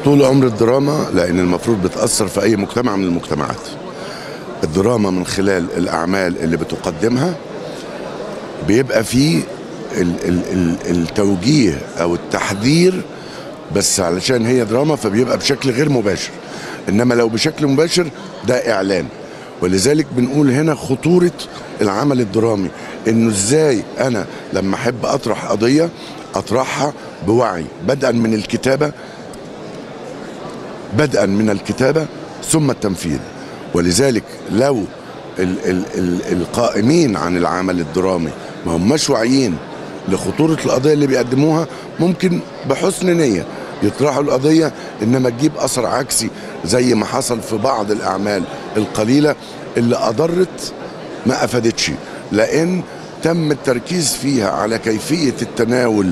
طول عمر الدراما لان المفروض بتاثر في اي مجتمع من المجتمعات الدراما من خلال الاعمال اللي بتقدمها بيبقى فيه ال ال ال التوجيه او التحذير بس علشان هي دراما فبيبقى بشكل غير مباشر انما لو بشكل مباشر ده اعلان ولذلك بنقول هنا خطوره العمل الدرامي انه ازاي انا لما احب اطرح قضيه اطرحها بوعي بدءا من الكتابه بدءا من الكتابه ثم التنفيذ ولذلك لو ال ال ال القائمين عن العمل الدرامي ما هماش واعيين لخطورة القضية اللي بيقدموها ممكن بحسن نية يطرحوا القضية إنما تجيب أثر عكسي زي ما حصل في بعض الأعمال القليلة اللي أضرت ما أفادتش لأن تم التركيز فيها على كيفية التناول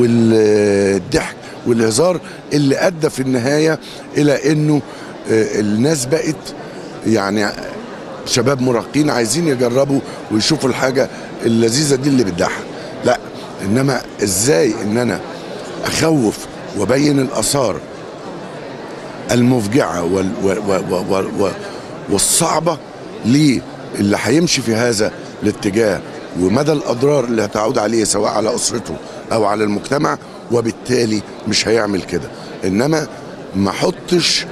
والضحك والهزار اللي أدى في النهاية إلى إنه الناس بقت يعني شباب مراهقين عايزين يجربوا ويشوفوا الحاجة اللذيذة دي اللي بتضحك لا انما ازاي ان انا اخوف وابين الاثار المفجعه وال و و و و والصعبه للي هيمشي في هذا الاتجاه ومدى الاضرار اللي هتعود عليه سواء على اسرته او على المجتمع وبالتالي مش هيعمل كده انما ما احطش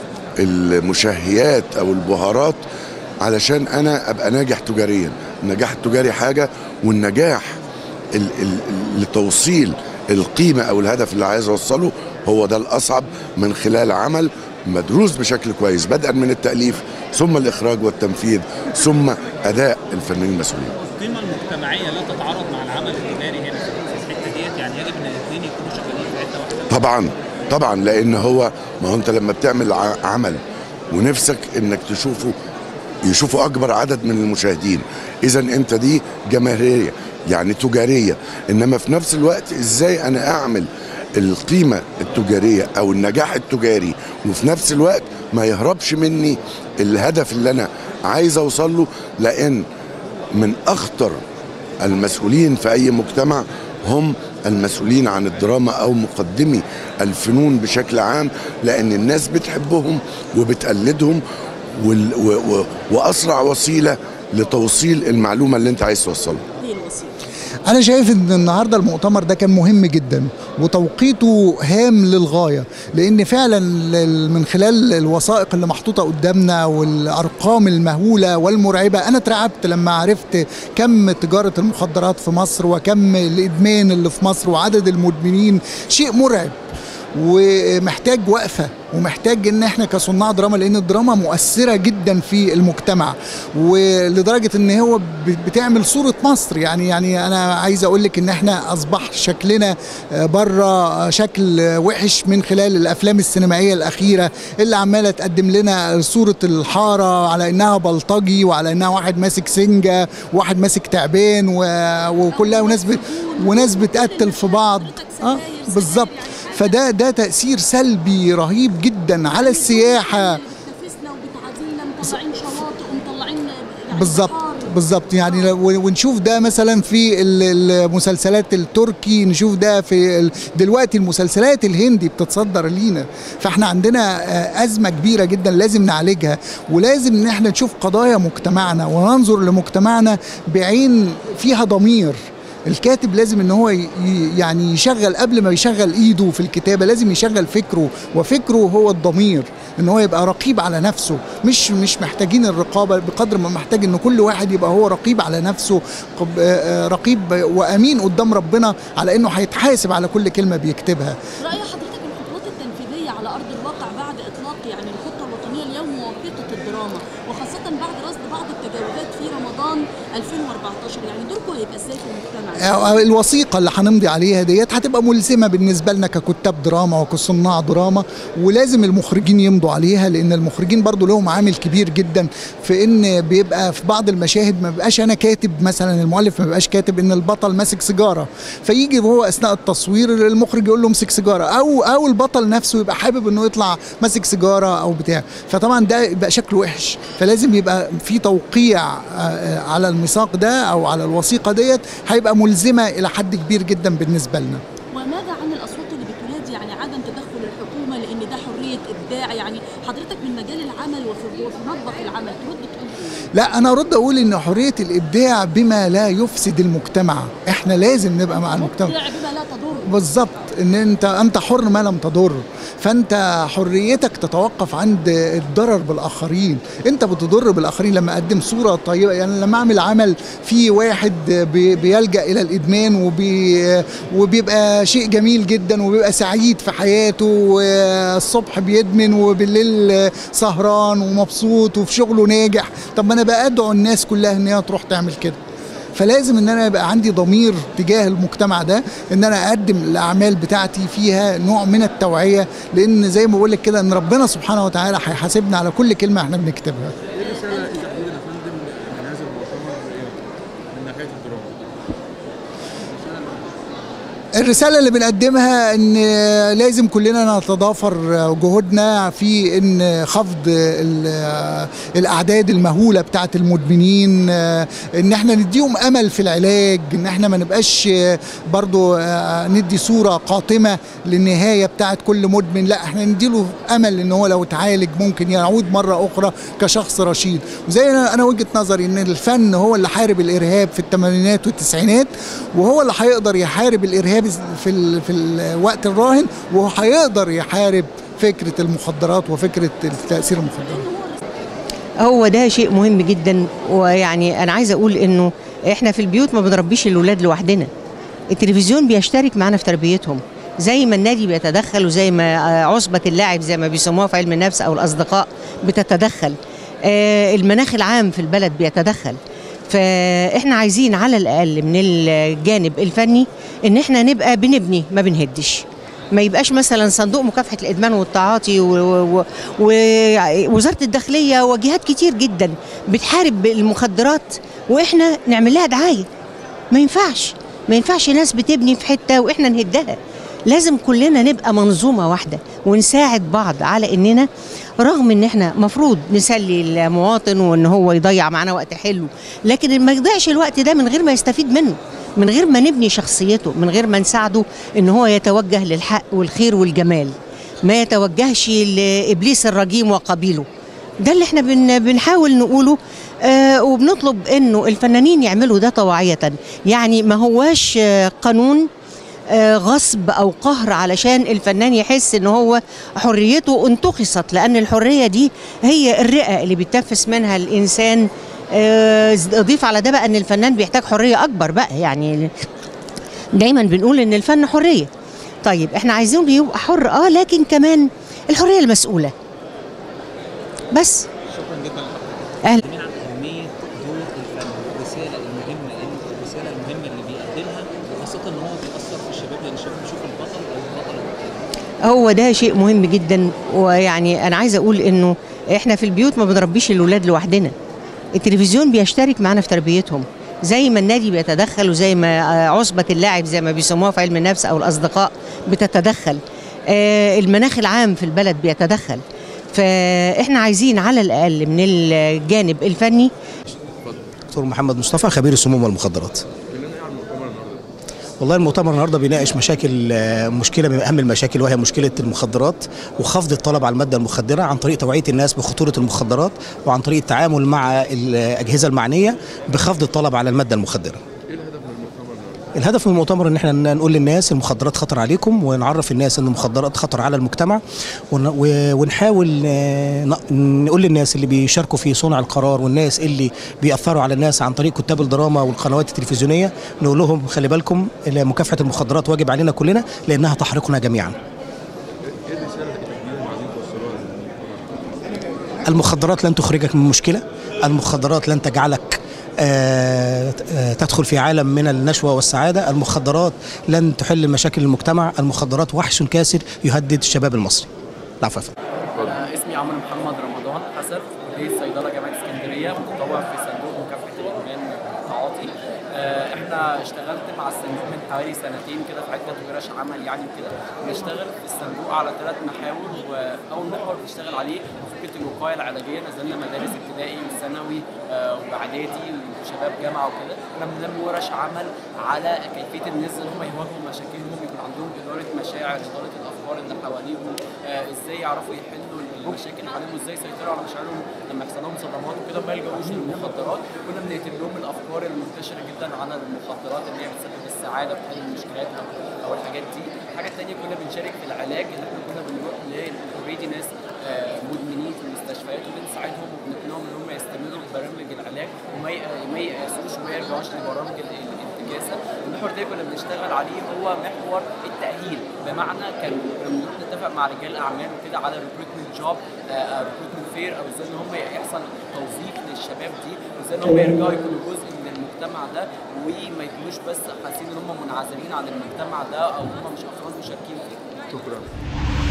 المشهيات او البهارات علشان انا ابقى ناجح تجاريا النجاح التجاري حاجه والنجاح ال ال لتوصيل القيمة أو الهدف اللي عايز أوصله هو ده الأصعب من خلال عمل مدروس بشكل كويس بدءا من التأليف ثم الإخراج والتنفيذ ثم أداء الفنانين المسؤولين القيمة المجتمعية لا تتعارض مع العمل التجاري هنا في الحتة ديت يعني يجب إن الاثنين يكونوا شغالين في حتة واحدة طبعا طبعا لأن هو ما هو أنت لما بتعمل عمل ونفسك إنك تشوفه يشوفوا أكبر عدد من المشاهدين إذا أنت دي جماهيرية يعني تجارية إنما في نفس الوقت إزاي أنا أعمل القيمة التجارية أو النجاح التجاري وفي نفس الوقت ما يهربش مني الهدف اللي أنا عايز أوصل له لأن من أخطر المسؤولين في أي مجتمع هم المسؤولين عن الدراما أو مقدمي الفنون بشكل عام لأن الناس بتحبهم وبتقلدهم وال و و وأسرع وسيلة لتوصيل المعلومة اللي أنت عايز توصلها انا شايف ان النهارده المؤتمر ده كان مهم جدا وتوقيته هام للغايه لان فعلا من خلال الوثائق اللي محطوطه قدامنا والارقام المهوله والمرعبه انا اترعبت لما عرفت كم تجاره المخدرات في مصر وكم الادمان اللي في مصر وعدد المدمنين شيء مرعب ومحتاج وقفه ومحتاج ان احنا كصناع دراما لان الدراما مؤثره جدا في المجتمع ولدرجه ان هو بتعمل صوره مصر يعني يعني انا عايز اقول لك ان احنا اصبح شكلنا بره شكل وحش من خلال الافلام السينمائيه الاخيره اللي عماله تقدم لنا صوره الحاره على انها بلطجي وعلى انها واحد ماسك سنجه وواحد ماسك تعبان وكلها وناس وناس بتقتل في بعض اه بالظبط فده ده تاثير سلبي رهيب جدا على السياحه بالظبط بالظبط يعني ونشوف ده مثلا في المسلسلات التركي نشوف ده في دلوقتي المسلسلات الهندي بتتصدر لينا فاحنا عندنا ازمه كبيره جدا لازم نعالجها ولازم ان احنا نشوف قضايا مجتمعنا وننظر لمجتمعنا بعين فيها ضمير الكاتب لازم ان هو يعني يشغل قبل ما يشغل ايده في الكتابه لازم يشغل فكره وفكره هو الضمير ان هو يبقى رقيب على نفسه مش مش محتاجين الرقابه بقدر ما محتاج ان كل واحد يبقى هو رقيب على نفسه رقيب وامين قدام ربنا على انه هيتحاسب على كل كلمه بيكتبها راي حضرتك الخطوات التنفيذيه على ارض الواقع بعد اطلاق يعني الخطه الوطنيه اليوم موافقه الدراما وخاصه بعد رصد بعض التجاوزات في رمضان 2014 يعني دوركم هيبقى ازاي في المجتمع؟ الوثيقه اللي هنمضي عليها ديت هتبقى ملزمه بالنسبه لنا ككتاب دراما وكصناع دراما ولازم المخرجين يمضوا عليها لان المخرجين برضو لهم عامل كبير جدا في ان بيبقى في بعض المشاهد ما بيبقاش انا كاتب مثلا المؤلف ما بيبقاش كاتب ان البطل ماسك سيجاره فيجي وهو اثناء التصوير المخرج يقول له امسك سيجاره او او البطل نفسه يبقى حابب انه يطلع ماسك سيجاره او بتاع فطبعا ده يبقى شكله وحش فلازم يبقى في توقيع على الميثاق ده او على الوثيقه ديت هيبقى ملزمه الى حد كبير جدا بالنسبه لنا وماذا عن الاصوات اللي بتنادي يعني عدم تدخل الحكومه لان ده حريه حضرتك من مجال العمل وفي وفي مطبخ العمل ترد تقول ايه؟ لا انا ارد اقول ان حريه الابداع بما لا يفسد المجتمع احنا لازم نبقى مع المجتمع مبدع بما لا تضر بالظبط ان انت انت حر ما لم تضر فانت حريتك تتوقف عند الضرر بالاخرين انت بتضر بالاخرين لما اقدم صوره طيبه يعني لما اعمل عمل في واحد بي- بيلجا الى الادمان وبي وبيبقى شيء جميل جدا وبيبقى سعيد في حياته والصبح بيدمن وبالليل سهران ومبسوط وفي شغله ناجح طب ما انا بقى ادعو الناس كلها ان هي تروح تعمل كده فلازم ان انا يبقى عندي ضمير تجاه المجتمع ده ان انا اقدم الاعمال بتاعتي فيها نوع من التوعيه لان زي ما بقول لك كده ان ربنا سبحانه وتعالى هيحاسبنا على كل كلمه احنا بنكتبها ايه الرساله تحديدا يا فندم من هذا المؤتمر من ناحيه الدراما؟ الرسالة اللي بنقدمها ان لازم كلنا نتضافر جهودنا في ان خفض ال- الاعداد المهولة بتاعة المدمنين ان احنا نديهم امل في العلاج ان احنا ما نبقاش برضو ندي صورة قاتمة للنهاية بتاعة كل مدمن لا احنا نديله امل ان هو لو اتعالج ممكن يعود مرة اخرى كشخص رشيد وزي انا أنا وجهة نظري ان الفن هو اللي حارب الارهاب في الثمانينات والتسعينات وهو اللي هيقدر يحارب الارهاب في ال في الوقت الراهن وهو هيقدر يحارب فكره المخدرات وفكره تاثير المخدرات هو ده شيء مهم جدا ويعني انا عايزه اقول انه احنا في البيوت ما بنربيش الاولاد لوحدنا التلفزيون بيشترك معانا في تربيتهم زي ما النادي بيتدخل وزي ما آه، عصبة اللاعب زي ما بيسموها في علم النفس أو الأصدقاء بتتدخل آه، المناخ العام في البلد بيتدخل فإحنا عايزين على الأقل من الجانب الفني إن إحنا نبقى بنبني ما بنهدش ما يبقاش مثلا صندوق مكافحه الادمان والتعاطي ووزاره الداخليه وجهات كتير جدا بتحارب المخدرات واحنا نعمل لها دعايه ما ينفعش ما ينفعش ناس بتبني في حته واحنا نهدها لازم كلنا نبقى منظومه واحده ونساعد بعض على اننا رغم ان احنا مفروض نسلي المواطن وان هو يضيع معانا وقت حلو لكن ما يضيعش الوقت ده من غير ما يستفيد منه من غير ما نبني شخصيته من غير ما نساعده ان هو يتوجه للحق والخير والجمال ما يتوجهش لابليس الرجيم وقبيله ده اللي احنا بن بنحاول نقوله آه وبنطلب انه الفنانين يعملوا ده طوعيه يعني ما هواش آه قانون آه غصب او قهر علشان الفنان يحس ان هو حريته انتقصت لان الحريه دي هي الرئه اللي بيتنفس منها الانسان آه، اضيف على ده بقى ان الفنان بيحتاج حريه اكبر بقى يعني دايما بنقول ان الفن حريه طيب احنا عايزينه يبقى حر اه لكن كمان الحريه المسؤوله بس شكرا جدا لحضرتك اهلا من عن اهميه دور الفن الرساله المهمه اللي الرساله المهمه اللي بيقدمها وخاصه ان هو بيأثر في الشباب لان الشباب بيشوف البطل او البطله قدامه. هو ده شيء مهم جدا ويعني انا عايزه اقول انه احنا في البيوت ما بنربيش الاولاد لوحدنا التلفزيون بيشترك معانا في تربيتهم زي ما النادي بيتدخل وزي ما آه، عصبة اللاعب زي ما بيسموها في علم النفس أو الأصدقاء بتتدخل آه، المناخ العام في البلد بيتدخل فإحنا عايزين على الأقل من الجانب الفني دكتور محمد مصطفى خبير السموم والمخدرات والله المؤتمر النهارده بيناقش مشاكل آه، مشكله من اهم المشاكل وهي مشكله المخدرات وخفض الطلب على الماده المخدره عن طريق توعيه الناس بخطوره المخدرات وعن طريق التعامل مع الاجهزه المعنيه بخفض الطلب على الماده المخدره. الهدف من المؤتمر ان احنا نقول للناس المخدرات خطر عليكم ونعرف الناس ان المخدرات خطر على المجتمع ون- و- ونحاول آه، ن- نقول للناس اللي بيشاركوا في صنع القرار والناس اللي بيأثروا على الناس عن طريق كتاب الدراما والقنوات التلفزيونيه نقول لهم خلي بالكم مكافحه المخدرات واجب علينا كلنا لانها تحرقنا جميعا. المخدرات لن تخرجك من مشكله، المخدرات لن تجعلك آه، آه، تدخل في عالم من النشوة والسعادة المخدرات لن تحل مشاكل المجتمع المخدرات وحش كاسر يهدد الشباب المصري العفو يا فندم. أنا اسمي عمرو محمد رمضان حسن كلية صيدلة جامعة اسكندرية متطوع في صندوق مكافحة الإدمان والتعاطي آه، احنا اشتغلت مع الصندوق من حوالي سنتين كده في عدة ورش عمل يعني كده بنشتغل في الصندوق على ثلاث محاور وأول محور بنشتغل عليه فكرة الوقاية العلاجية نزلنا مدارس ابتدائي وثانوي آه، وإعدادي وشباب جامعه وكده كنا بنعمل ورش عمل على كيفيه الناس ان هم يواجهوا مشاكلهم يكون عندهم اداره مشاعر اداره الافكار اللي حواليهم آه، ازاي يعرفوا يحلوا المشاكل اللي حواليهم وازاي يسيطروا على مشاعرهم لما يحصل لهم صدمات وكده ما يلجأوش للمخدرات كنا بنقتل لهم الافكار المنتشره جدا عن المخدرات اللي هي بتسبب السعاده بتحل المشكلات او أو الحاجات دي الحاجه الثانيه كنا بنشارك في العلاج ان احنا كنا بنروح اوريدي ناس آه، مدمنين في المستشفيات وبنساعدهم وبنقنعهم ان هم يستمروا في برامج العلاج وما ي- ما ييأسوش وما يرجعوش لبرامج ال- ال- الانتكاسه المحور ده كنا بنشتغل عليه هو محور التاهيل بمعنى كان كنا بنروح نتفق مع رجال الاعمال وكده على ريكروتمنت جوب ريكروتمنت فير او ازاي ان هم يحصل توظيف للشباب دي وازاي ان هم يرجعوا يكونوا جزء من المجتمع ده وما يكونوش بس حاسين ان هم منعزلين عن المجتمع ده او هم مش افراد مشاركين فيه شكرا